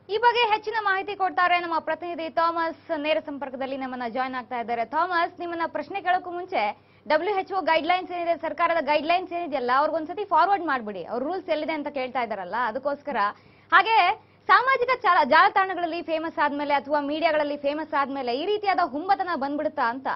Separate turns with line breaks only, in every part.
ಈ ಬಗ್ಗೆ ಹೆಚ್ಚಿನ ಮಾಹಿತಿ ಕೊಡ್ತಾರೆ ನಮ್ಮ ಪ್ರತಿನಿಧಿ ಥಾಮಸ್ ನೇರ ಸಂಪರ್ಕದಲ್ಲಿ ನಮ್ಮನ್ನ ಜಾಯ್ನ್ ಆಗ್ತಾ ಇದ್ದಾರೆ ಥಾಮಸ್ ನಿಮ್ಮನ್ನ ಪ್ರಶ್ನೆ ಕೇಳೋಕ್ಕೂ ಮುಂಚೆ ಡಬ್ಲ್ಯೂ ಎಚ್ ಒ ಗೈಡ್ಲೈನ್ಸ್ ಏನಿದೆ ಸರ್ಕಾರದ ಗೈಡ್ಲೈನ್ಸ್ ಏನಿದೆಯಲ್ಲ ಅವ್ರಿಗೊಂದ್ಸತಿ ಫಾರ್ವರ್ಡ್ ಮಾಡ್ಬಿಡಿ ಅವ್ರ ರೂಲ್ಸ್ ಎಲ್ಲಿದೆ ಅಂತ ಕೇಳ್ತಾ ಇದಾರಲ್ಲ ಅದಕ್ಕೋಸ್ಕರ ಹಾಗೆ ಸಾಮಾಜಿಕ ಜಾಲ ಜಾಲತಾಣಗಳಲ್ಲಿ ಫೇಮಸ್ ಆದ್ಮೇಲೆ ಅಥವಾ ಮೀಡಿಯಾಗಳಲ್ಲಿ ಫೇಮಸ್ ಆದ್ಮೇಲೆ ಈ ರೀತಿಯಾದ ಹುಂಬತನ ಬಂದ್ಬಿಡುತ್ತಾ ಅಂತ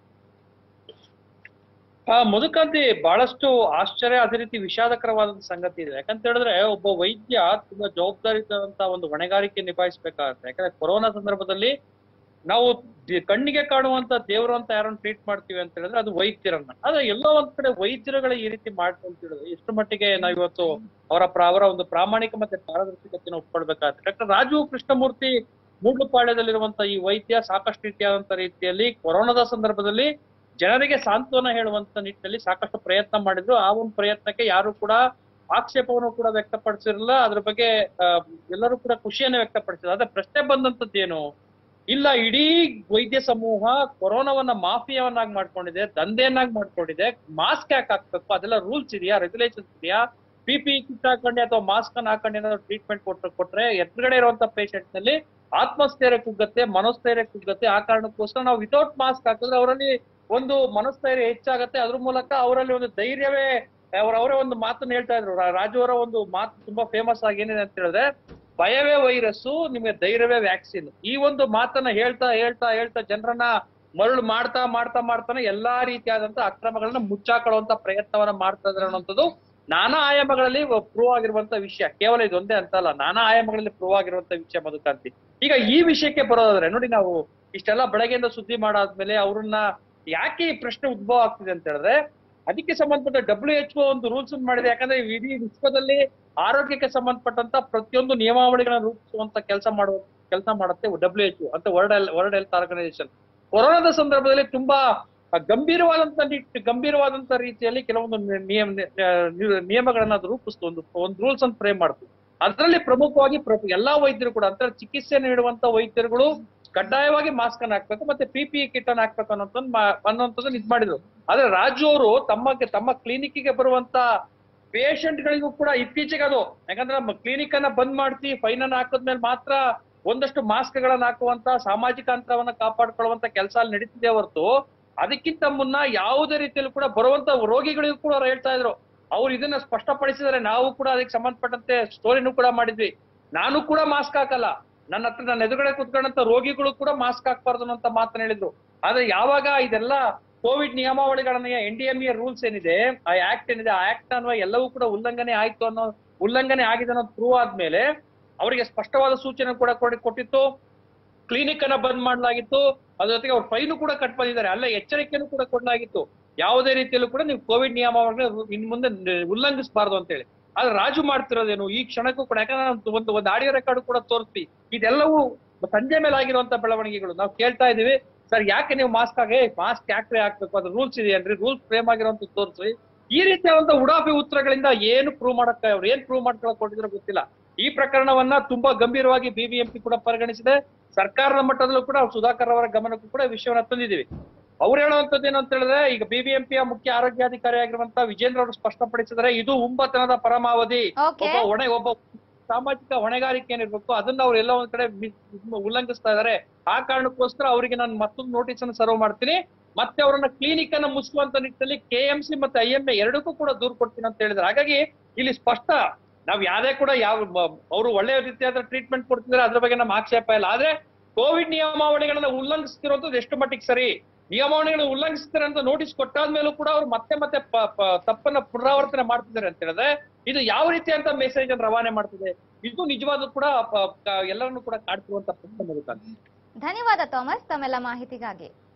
ಆ ಮಧುಕಾಂತಿ ಬಹಳಷ್ಟು ಆಶ್ಚರ್ಯ ಅದೇ ರೀತಿ ವಿಷಾದಕರವಾದಂತ ಸಂಗತಿ ಇದೆ ಯಾಕಂತ ಹೇಳಿದ್ರೆ ಒಬ್ಬ ವೈದ್ಯ ತುಂಬಾ ಜವಾಬ್ದಾರಿತ ಒಂದು ಹೊಣೆಗಾರಿಕೆ ನಿಭಾಯಿಸಬೇಕಾಗತ್ತೆ ಯಾಕಂದ್ರೆ ಕೊರೋನಾ ಸಂದರ್ಭದಲ್ಲಿ ನಾವು ದಿ- ಕಣ್ಣಿಗೆ ಕಾಣುವಂತ ದೇವರು ಅಂತ ಯಾರನ್ನ ಟ್ರೀಟ್ ಮಾಡ್ತೀವಿ ಅಂತ ಹೇಳಿದ್ರೆ ಅದು ವೈದ್ಯರನ್ನ ಆದ್ರೆ ಎಲ್ಲೋ ಒಂದ್ ಕಡೆ ವೈದ್ಯರುಗಳ ಈ ರೀತಿ ಮಾಡ್ಕೊಂತ ಹೇಳಿದ್ರೆ ಎಷ್ಟು ಮಟ್ಟಿಗೆ ನಾವು ಇವತ್ತು ಅವರ ಪ್ರ- ಅವರ ಒಂದು ಪ್ರಾಮಾಣಿಕ ಮತ್ತೆ ಪಾರದರ್ಶಕತೆಯನ್ನು ಒಪ್ಕೊಳ್ಬೇಕಾಗತ್ತೆ ಡಾಕ್ಟರ್ ರಾಜು ಕೃಷ್ಣಮೂರ್ತಿ ಮೂಡ್ಲಪಾಳ್ಯದಲ್ಲಿರುವಂತ ಈ ವೈದ್ಯ ಸಾಕಷ್ಟು ರೀತಿಯಾದಂತ ರೀತಿಯಲ್ಲಿ ಕೊರೋನಾದ ಸಂದರ್ಭದಲ್ಲಿ ಜನರಿಗೆ ಸಾಂತ್ವನ ಹೇಳುವಂತ ನಿಟ್ಟಿನಲ್ಲಿ ಸಾಕಷ್ಟು ಪ್ರಯತ್ನ ಮಾಡಿದ್ರು ಆ ಒಂದು ಪ್ರಯತ್ನಕ್ಕೆ ಯಾರು ಕೂಡ ಆಕ್ಷೇಪವನ್ನು ಕೂಡ ವ್ಯಕ್ತಪಡಿಸಿರಲಿಲ್ಲ ಅದ್ರ ಬಗ್ಗೆ ಆ, ಎಲ್ಲರೂ ಕೂಡ ಖುಷಿಯನ್ನ ವ್ಯಕ್ತಪಡಿಸಿದ್ರು ಆದ್ರೆ ಪ್ರಶ್ನೆ ಬಂದಂತದ್ದೇನು ಇಲ್ಲ ಇಡೀ ವೈದ್ಯ ಸಮೂಹ ಕೊರೋನಾವನ್ನ ಮಾಫಿಯಾವನ್ನಾಗಿ ಮಾಡ್ಕೊಂಡಿದೆ ದಂಧೆಯನ್ನಾಗಿ ಮಾಡ್ಕೊಂಡಿದೆ ಮಾಸ್ಕ್ ಯಾಕೆ ಹಾಕ್ಬೇಕು ಅದೆಲ್ಲ ರೂಲ್ಸ್ ಇದೆಯಾ ರೆಗ್ಯುಲೇಷನ್ಸ್ ಇದೆಯಾ ಪಿ ಪಿ ಕಿಟ್ ಹಾಕೊಂಡೆ ಅಥವಾ ಮಾಸ್ಕ್ ಅನ್ನ ಹಾಕೊಂಡು ಏನಾದ್ರು ಟ್ರೀಟ್ಮೆಂಟ್ ಕೊಟ್ರೆ ಕೊಟ್ರೆ ಎದುರುಗಡೆ ಇರುವಂತ ಪೇಷಂಟ್ ನಲ್ಲಿ ಆತ್ಮಸ್ಥೈರ್ಯ ಕುಗ್ಗತ್ತೆ ಮನೋಸ್ಥೈರ್ಯ ಕುಗ್ಗತ್ತೆ ಆ ಕಾರಣಕ್ಕೋಸ್ಕರ ನಾವು ವಿತೌಟ್ ಮಾಸ್ಕ್ ಹಾಕಿದ್ರೆ ಅವರಲ್ಲಿ ಒಂದು ಮನೋಸ್ಥೈರ್ಯ ಹೆಚ್ಚಾಗತ್ತೆ ಅದ್ರ ಮೂಲಕ ಅವರಲ್ಲಿ ಒಂದು ಧೈರ್ಯವೇ ಅವ್ರ ಅವರೇ ಒಂದು ಮಾತನ್ನ ಹೇಳ್ತಾ ಇದ್ರು ರಾ- ರಾಜು ಅವರ ಒಂದು ಮಾತು ತುಂಬಾ ಫೇಮಸ್ ಆಗಿ ಏನಿದೆ ಅಂತ ಹೇಳಿದ್ರೆ ಭಯವೇ ವೈರಸ್ ನಿಮಗೆ ಧೈರ್ಯವೇ ವ್ಯಾಕ್ಸಿನ್ ಈ ಒಂದು ಮಾತನ್ನ ಹೇಳ್ತಾ ಹೇಳ್ತಾ ಹೇಳ್ತಾ ಜನರನ್ನ ಮರಳು ಮಾಡ್ತಾ ಮಾಡ್ತಾ ಮಾಡ್ತಾನೆ ಎಲ್ಲಾ ರೀತಿಯಾದಂತ ಅಕ್ರಮಗಳನ್ನ ಮುಚ್ಚಾಕೊಳ್ಳುವಂತ ಪ್ರಯತ್ನವನ್ನ ಮಾಡ್ತಾ ಇದ್ದಾರೆ ಅನ್ನುವಂಥದ್ದು ನಾನಾ ಆಯಾಮಗಳಲ್ಲಿ ಪ್ರೂವ್ ಆಗಿರುವಂತ ವಿಷಯ ಕೇವಲ ಇದೊಂದೇ ಅಂತ ಅಲ್ಲ ನಾನಾ ಆಯಾಮಗಳಲ್ಲಿ ಪ್ರೂವ್ ಆಗಿರುವಂತ ವಿಷಯ ಮಧುಕಾಂತಿ ಈಗ ಈ ವಿಷಯಕ್ಕೆ ಬರೋದಾದ್ರೆ ನೋಡಿ ನಾವು ಇಷ್ಟೆಲ್ಲ ಬೆಳಗ್ಗೆಯಿಂದ ಸುದ್ದಿ ಮಾಡಾದ್ಮೇಲೆ ಅವ್ರನ್ನ ಯಾಕೆ ಈ ಪ್ರಶ್ನೆ ಉದ್ಭವ ಆಗ್ತಿದೆ ಅಂತ ಹೇಳಿದ್ರೆ ಅದಕ್ಕೆ ಸಂಬಂಧಪಟ್ಟ ಡಬ್ಲ್ಯೂ ಎಚ್ ಒಂದು ರೂಲ್ಸ್ ಮಾಡಿದೆ ಯಾಕಂದ್ರೆ ಇಡೀ ವಿಶ್ವದಲ್ಲಿ ಆರೋಗ್ಯಕ್ಕೆ ಸಂಬಂಧಪಟ್ಟಂತ ಪ್ರತಿಯೊಂದು ನಿಯಮಾವಳಿಗಳನ್ನ ರೂಪಿಸುವಂತ ಕೆಲಸ ಮಾಡುವ ಕೆಲಸ ಮಾಡುತ್ತೆ ಡಬ್ಲ್ಯೂ ಎಚ್ ಅಂತ ವರ್ಲ್ಡ್ ವರ್ಲ್ಡ್ ಹೆಲ್ತ್ ಆರ್ಗನೈಸೇಷನ್ ಕೊರೋನಾದ ಸಂದರ್ಭದಲ್ಲಿ ತುಂಬಾ ಗಂಭೀರವಾದಂತ ನಿಟ್ ಗಂಭೀರವಾದಂತ ರೀತಿಯಲ್ಲಿ ಕೆಲವೊಂದು ನಿಯಮ ನಿಯಮಗಳನ್ನ ಅದು ರೂಪಿಸ್ತು ಒಂದು ಒಂದು ರೂಲ್ಸ್ ಅನ್ನು ಫ್ರೇಮ್ ಮಾಡ್ತು ಅದರಲ್ಲಿ ಪ್ರಮುಖವಾಗಿ ಪ್ರ- ಎಲ್ಲಾ ವೈದ್ಯರು ಕೂಡ ಅಂತ ಚಿಕಿತ್ಸೆ ನೀಡುವಂತ ವೈದ್ಯರುಗಳು ಕಡ್ಡಾಯವಾಗಿ ಮಾಸ್ಕ್ ಅನ್ನ ಹಾಕ್ಬೇಕು ಮತ್ತೆ ಪಿ ಪಿ ಕಿಟ್ ಅನ್ನ ಹಾಕ್ಬೇಕು ಅನ್ನೋದನ್ನ ಮಾ- ಅನ್ನೋಂಥದ್ದನ್ನ ಇದ್ ಮಾಡಿದ್ರು ಆದ್ರೆ ರಾಜು ಅವರು ತಮ್ಮ ತಮ್ಮ clinic ಗೆ ಬರುವಂತ patient ಗಳಿಗೂ ಕೂಡ ಇತ್ತೀಚೆಗೆ ಅದು ಯಾಕಂದ್ರೆ ನಮ್ಮ ಕ್ಲಿನಿಕ್ ಅನ್ನ ಬಂದ್ ಮಾಡಿಸಿ ಫೈನ್ ಅನ್ನ ಹಾಕಿದ್ಮೇಲೆ ಮಾತ್ರ ಒಂದಷ್ಟು ಮಾಸ್ಕ್ ಗಳನ್ನ ಹಾಕುವಂತ ಸಾಮಾಜಿಕ ಅಂತರವನ್ನ ಕಾಪಾಡ್ಕೊಳ್ಳುವಂತ ಕೆಲಸ ಅಲ್ಲಿ ನಡೀತಿದೆ ಹೊರತು ಅದಕ್ಕಿಂತ ಮುನ್ನ ಯಾವುದೇ ರೀತಿಯಲ್ಲೂ ಕೂಡ ಬರುವಂತ ರೋಗಿಗಳಿಗೂ ಕೂಡ ಅವ್ರು ಹೇಳ್ತಾ ಇದ್ರು ಅವ್ರು ಇದನ್ನ ಸ್ಪಷ್ಟಪಡಿಸಿದರೆ ನಾವು ಕೂಡ ಅದಕ್ಕೆ ಸಂಬಂಧಪಟ್ಟಂತೆ ಸ್ಟೋರಿನೂ ಕೂಡ ಮಾಡಿದ್ವಿ ನಾನು ಕೂಡ ಮಾಸ್ಕ್ ಹಾಕಲ್ಲ ನನ್ನ ಹತ್ರ ನನ್ನ ಎದುರುಗಡೆ ಕುತ್ಕೊಂಡಂತ ರೋಗಿಗಳು ಕೂಡ ಮಾಸ್ಕ್ ಹಾಕ್ಬಾರ್ದು ಅಂತ ಮಾತನ್ನ ಹೇಳಿದ್ರು ಆದ್ರೆ ಯಾವಾಗ ಇದೆಲ್ಲ ಕೋವಿಡ್ ನಿಯಮಾವಳಿಗಳನ್ನ N D M A rules ಏನಿದೆ ಆ ಆಕ್ಟ್ ಏನಿದೆ ಆ ಆಕ್ಟ್ ಅನ್ನುವ ಎಲ್ಲವೂ ಕೂಡ ಉಲ್ಲಂಘನೆ ಆಯ್ತು ಅನ್ನೋ ಉಲ್ಲಂಘನೆ ಆಗಿದೆ ಅನ್ನೋದು ಪ್ರೂವ್ ಆದ್ಮೇಲೆ ಅವರಿಗೆ ಸ್ಪಷ್ಟವಾದ ಸೂಚನೆ ಕೂಡ ಕೊಡಿ ಕೊಟ್ಟಿತ್ತು ಕ್ಲಿನಿಕ್ ಅನ್ನ ಬಂದ್ ಮಾಡಲಾಗಿತ್ತು ಅದ್ರ ಜೊತೆಗೆ ಅವ್ರ ಫೈನು ಕೂಡ ಕಟ್ ಬಂದಿದ್ದಾರೆ ಅಲ್ಲ ಎಚ್ಚರಿಕೆಯನ್ನು ಕೂಡ ಕೊಡಲಾಗಿತ್ತು ಯಾವುದೇ ರೀತಿಯಲ್ಲೂ ಕೂಡ ನೀವು ಕೋವಿಡ್ ನಿಯಮಾವಳಿ ಇನ್ ಮುಂದೆ ನ- ಉಲ್ಲಂಘಿಸಬಾರ್ದು ಅಂತ ಹೇಳಿ ಆದ್ರೆ ರಾಜು ಮಾಡ್ತಿರೋದೇನು ಈ ಕ್ಷಣಕ್ಕೂ ಕೂಡ ಯಾಕಂದ್ರೆ ನಾನು ಒಂದು ಒಂದು ಆಡಿಯೋ ರೆಕಾರ್ಡ್ ಕೂಡ ತೋರಿಸ್ತಿ ಇದೆಲ್ಲವೂ ಸಂಜೆ ಮೇಲೆ ಆಗಿರುವಂತ ಬೆಳವಣಿಗೆಗಳು ನಾವು ಕೇಳ್ತಾ ಇದೀವಿ ಸರ್ ಯಾಕೆ ನೀವು ಮಾಸ್ಕ್ ಹಾಗೆ ಮಾಸ್ಕ್ ಯಾಕೆ ಹಾಕ್ಬೇಕು ಅದು ರೂಲ್ಸ್ ಇದೆಯನ್ರಿ ರೂಲ್ಸ್ ಫ್ರೇಮ್ ಆಗಿರುವಂತ ತೋರಿಸಿ ಈ ರೀತಿಯಾದಂತ ಉಡಾಫಿ ಉತ್ತರಗಳಿಂದ ಏನು ಪ್ರೂವ್ ಮಾಡಕ್ಕೆ ಅವ್ರು ಏನ್ ಪ್ರೂವ್ ಮಾಡ್ಕೊಳಕ್ ಕೊಟ್ಟಿದ್ರು ಗೊತ್ತಿಲ್ಲ ಈ ಪ್ರಕರಣವನ್ನ ತುಂಬಾ ಗಂಭೀರವಾಗಿ ಬಿಬಿಎಂಪಿ ಕೂಡ ಪರಿಗಣಿಸಿದೆ ಸರ್ಕಾರದ ಮಟ್ಟದಲ್ಲೂ ಕೂಡ ಸುಧಾಕರ್ ಅವರ ಗಮನಕ್ಕೂ ಕೂಡ ವಿಷಯವನ್ನ ತಂದಿದ್ದೀವಿ ಅವ್ರು ಹೇಳುವಂತದ್ದು ಏನು ಅಂತ ಹೇಳಿದ್ರೆ ಈಗ ಬಿಬಿಎಂಪಿಯ ಮುಖ್ಯ ಆರೋಗ್ಯಾಧಿಕಾರಿಯಾಗಿರುವಂತ ವಿಜೇಂದ್ರ ಅವರು ಸ್ಪಷ್ಟಪಡಿಸಿದರೆ ಇದು ಉಂಬತನದ ಪರಮಾವಧಿ
ಓಕೆ
ಒಬ್ಬ ಹೊಣೆ ಒಬ್ಬ ಸಾಮಾಜಿಕ ಹೊಣೆಗಾರಿಕೆ ಏನಿರ್ಬೇಕು ಅದನ್ನ ಅವ್ರು ಎಲ್ಲ ಒಂದ್ ಕಡೆ ಮಿ- ಉಲ್ಲಂಘಿಸ್ತಾ ಇದಾರೆ ಆ ಕಾರಣಕ್ಕೋಸ್ಕರ ಅವರಿಗೆ ನಾನು ಮತ್ತೊಂದು ನೋಟಿಸ್ ಅನ್ನು ಸರ್ವ್ ಮಾಡ್ತೀನಿ ಮತ್ತೆ ಅವರನ್ನ ಕ್ಲಿನಿಕ್ ಅನ್ನ ಮುಚ್ಚುವಂತ ನಿಟ್ಟಿನಲ್ಲಿ ಕೆ ಎಂ ಸಿ ಮತ್ತೆ ಐ ಎಂ ಎ ಎರಡಕ್ಕೂ ಕೂಡ ದೂರು ಕೊಡ್ತೀನಿ ಅಂತ ಹೇಳಿದ್ರೆ ಹಾಗಾಗಿ ಇಲ್ಲಿ ಸ್ಪಷ್ಟ ನಾವ್ ಯಾವ್ದೇ ಕೂಡ ಯಾವ ಅವರು ಒಳ್ಳೆಯ ರೀತಿಯಾದ ಟ್ರೀಟ್ಮೆಂಟ್ ಕೊಡ್ತಿದ್ರೆ ಅದ್ರ ಬಗ್ಗೆ ನಮ್ಮ ಆಕ್ಷೇಪ ಇಲ್ಲ ಆದ್ರೆ ಕೋವಿಡ್ ನಿಯಮಾವಳಿಗಳನ್ನ ಉಲ್ಲಂಘಿಸ್ತಿರೋದು ಎಷ್ಟು ಮಟ್ಟಿಗೆ ಸರಿ ನಿಯಮಾವಳಿಗಳನ್ನ ಉಲ್ಲಂಘಿಸ್ತಾರೆ ಅಂತ ನೋಟಿಸ್ ಕೊಟ್ಟಾದ್ಮೇಲೂ ಕೂಡ ಅವ್ರು ಮತ್ತೆ ಮತ್ತೆ ಪ- ಪ- ತಪ್ಪನ್ನ ಪುನರಾವರ್ತನೆ ಮಾಡ್ತಿದ್ದಾರೆ ಅಂತ ಹೇಳಿದ್ರೆ ಇದು ಯಾವ ರೀತಿಯಂತ ಮೆಸೇಜ್ ಅನ್ನು ರವಾನೆ ಮಾಡ್ತಿದೆ ಇದು ನಿಜವಾದ ಕೂಡ ಪ- ಕ- ಎಲ್ಲರನ್ನೂ ಕೂಡ ಕಾಡ್ತಿರುವಂತ ಪ್ರಶ್ನೆ ಬರುತ್ತಾನೆ
ಧನ್ಯವಾದ ಥಾಮಸ್ ತಮ್ಮೆಲ್ಲ ಮಾಹಿತಿಗಾಗಿ